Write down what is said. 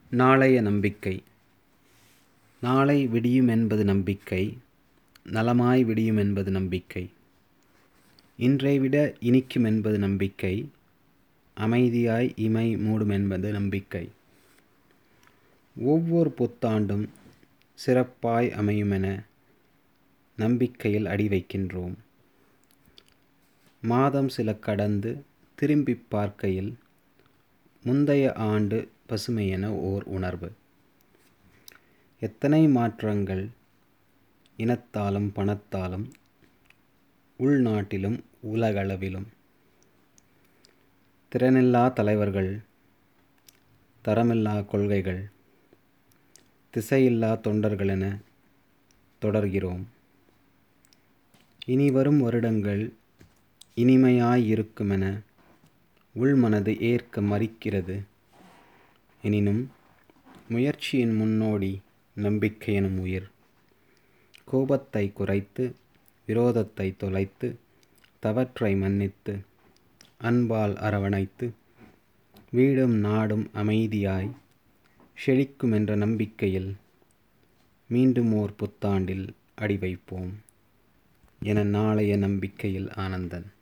நாளைய நம்பிக்கை நாளை விடியும் என்பது நம்பிக்கை நலமாய் விடியும் என்பது நம்பிக்கை இன்றை விட இனிக்கும் என்பது நம்பிக்கை அமைதியாய் இமை மூடும் என்பது நம்பிக்கை ஒவ்வொரு புத்தாண்டும் சிறப்பாய் அமையுமென நம்பிக்கையில் அடி வைக்கின்றோம் மாதம் சில கடந்து திரும்பிப் பார்க்கையில் முந்தைய ஆண்டு பசுமையென ஓர் உணர்வு எத்தனை மாற்றங்கள் இனத்தாலும் பணத்தாலும் உள்நாட்டிலும் உலகளவிலும் திறனில்லா தலைவர்கள் தரமில்லா கொள்கைகள் திசையில்லா தொண்டர்கள் என தொடர்கிறோம் இனி வரும் வருடங்கள் இனிமையாயிருக்குமென உள்மனது ஏற்க மறிக்கிறது எனினும் முயற்சியின் முன்னோடி நம்பிக்கை எனும் உயிர் கோபத்தை குறைத்து விரோதத்தை தொலைத்து தவற்றை மன்னித்து அன்பால் அரவணைத்து வீடும் நாடும் அமைதியாய் செழிக்கும் என்ற நம்பிக்கையில் மீண்டும் ஓர் புத்தாண்டில் அடி வைப்போம் என நாளைய நம்பிக்கையில் ஆனந்தன்